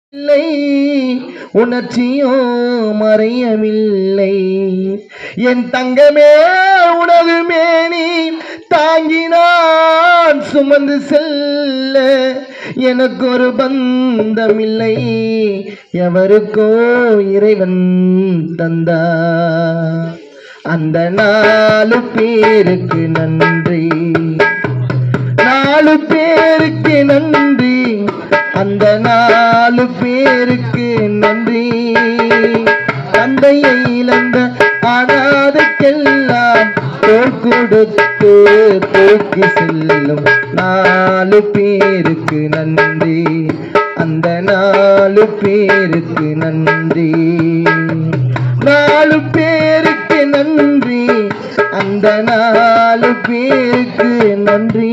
இல்லை உணர்ச்சியோ மறையவில்லை என் தங்கமே உனது மேனி தாங்கினான் சுமந்து செல்ல எனக்கு ஒரு பந்தமில்லை எவருக்கோ இறைவன் தந்தா அந்த நாலு பேருக்கு நன்றி நாலு பேருக்கு நன்றி அந்த நாலு பேருக்கு நன்றி தந்தையை இழந்த அனாதைக்கெல்லாம் தோல் கொடுத்து போக்கி செல்லும் நாலு பேருக்கு நன்றி அந்த நாலு பேருக்கு நன்றி நாலு பேருக்கு நன்றி அந்த நாலு பேருக்கு நன்றி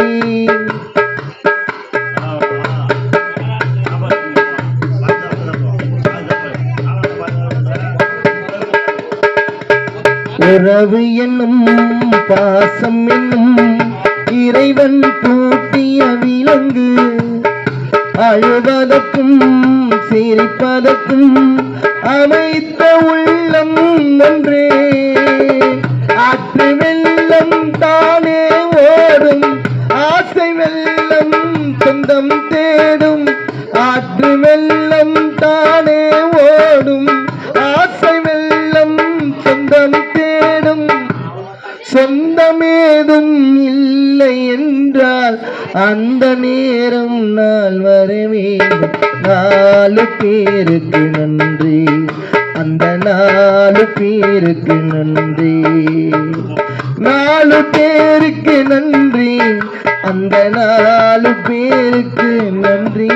உறவு என்னும் பாசம் என்னும் இறைவன் பூட்டிய விலங்கு அழுவதற்கும் சிரிப்பதற்கும் அமைத்த உள்ளம் ஒன்றே ஆற்று வெள்ளம் தானே ஓடும் ஆசை வெள்ளம் சொந்தம் தேடும் ஆற்று வெள்ளம் தானே ஓடும் ஆசை வெள்ளம் சொந்தம் தேடும் சொந்தமேதும் இல்லை என்றால் அந்த நேரம் நாள் வர வேண்டும் நாலு பேருக்கு நன்றி அந்த நாலு பேருக்கு நன்றி நாலு பேருக்கு நன்றி அந்த நாலு பேருக்கு நன்றி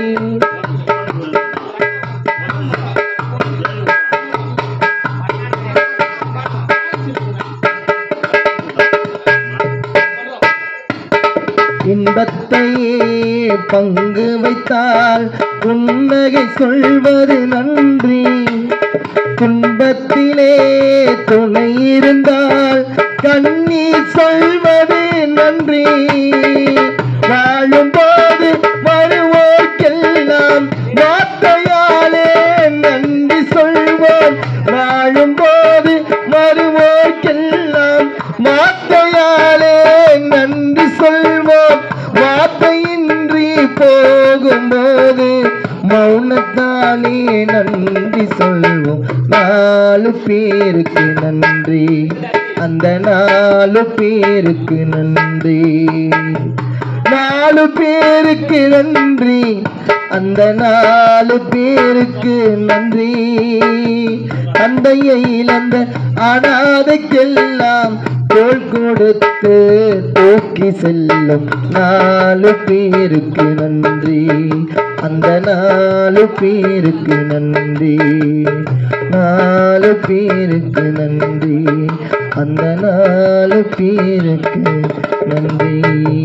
இன்பத்தையே பங்கு வைத்தால் புன்னகை சொல்வது நன்றி துன்பத்திலே துணை இருந்தால் கண்ணீர் சொல்வது நன்றி வாழும்போது வருவோர்க்கெல்லாம் வார்த்தையாலே நன்றி சொல்வோம் வாழும்போது வருவோர்க்கெல்லாம் வார்த்தையாலே நன்றி சொல்வோம் வார்த்தையின்றி போகும்போது மௌனத்தானே நன்றி சொல்வோம் நாலு பேருக்கு நன்றி அந்த நாலு பேருக்கு நன்றி நாலு பேருக்கு நன்றி அந்த நாலு பேருக்கு நன்றி தந்தையை இழந்த அனாதைக்கெல்லாம் தோள் கொடுத்து தூக்கி செல்லும் நாலு பேருக்கு நன்றி அந்த நாலு பேருக்கு நன்றி நாலு பேருக்கு நன்றி அந்த நாலு பேருக்கு நன்றி